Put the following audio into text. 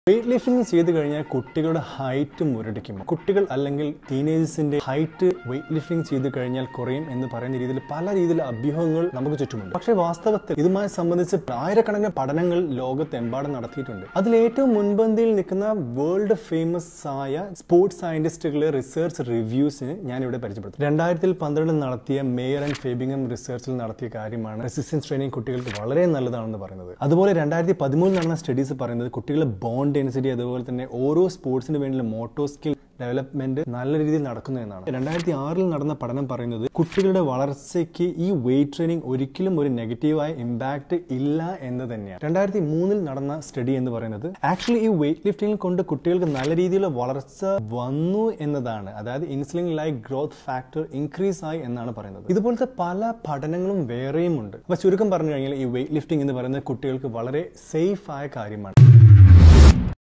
weight lifting ചെയ്ത് കഴിഞ്ഞാൽ കുട്ടികളുടെ ഹൈറ്റ് മുരടിക്കും കുട്ടികൾ അല്ലെങ്കിൽ ടീനേജേഴ്സിന്റെ ഹൈറ്റ് വെയിറ്റ് ലിഫ്റ്റിംഗ് ചെയ്ത് കഴിഞ്ഞാൽ കുറയും എന്ന് പറയുന്ന രീതിയിൽ പല രീതിയിലുള്ള അഭ്യൂഹങ്ങൾ നമുക്ക് ചുറ്റുമുണ്ട് പക്ഷേ വാസ്തവത്തിൽ ഇതുമായി സംബന്ധിച്ച് ആയിരക്കണക്കിന് പഠനങ്ങൾ ലോകത്തെമ്പാടും നടത്തിയിട്ടുണ്ട് അതിൽ ഏറ്റവും മുൻപന്തിയിൽ നിൽക്കുന്ന വേൾഡ് ഫേമസ് ആയ സ്പോർട്സ് സയന്റിസ്റ്റുകളെ റിസർച്ച് റിവ്യൂസിന് ഞാൻ ഇവിടെ പരിചയപ്പെടുത്തും രണ്ടായിരത്തി പന്ത്രണ്ടിൽ നടത്തിയ മേയർ ആൻഡ് ഫേബിംഗം റിസർച്ചിൽ നടത്തിയ കാര്യമാണ് റെസിസ്റ്റൻസ് ട്രെയിനിങ് കുട്ടികൾക്ക് വളരെ നല്ലതാണെന്ന് പറയുന്നത് അതുപോലെ രണ്ടായിരത്തി പതിമൂന്നിൽ നടന്ന സ്റ്റഡീസ് പറയുന്നത് കുട്ടികളെ ബോണ്ട് ഡെൻസിറ്റി അതുപോലെ തന്നെ ഓരോ സ്പോർട്സിന് വേണ്ടിയുള്ള മോട്ടോ സ്കിൽ ഡെവലപ്മെന്റ് നല്ല രീതിയിൽ നടക്കുന്നു എന്നാണ് രണ്ടായിരത്തി ആറിൽ നടന്ന പഠനം പറയുന്നത് കുട്ടികളുടെ വളർച്ചയ്ക്ക് ഈ വെയിറ്റ് ട്രെയിനിങ് ഒരിക്കലും ഒരു നെഗറ്റീവായ ഇമ്പാക്ട് ഇല്ല എന്ന് തന്നെയാണ് രണ്ടായിരത്തി മൂന്നിൽ നടന്ന സ്റ്റഡി എന്ന് പറയുന്നത് ആക്ച്വലി ഈ വെയിറ്റ് ലിഫ്റ്റിംഗ് കൊണ്ട് കുട്ടികൾക്ക് നല്ല രീതിയിലുള്ള വളർച്ച വന്നു എന്നതാണ് അതായത് insulin like growth factor increase ആയി എന്നാണ് പറയുന്നത് ഇതുപോലത്തെ പല പഠനങ്ങളും വേറെയും ഉണ്ട് അപ്പൊ ചുരുക്കം പറഞ്ഞു കഴിഞ്ഞാൽ ഈ വെയിറ്റ് ലിഫ്റ്റിംഗ് എന്ന് പറയുന്നത് കുട്ടികൾക്ക് വളരെ സേഫ് ആയ കാര്യമാണ്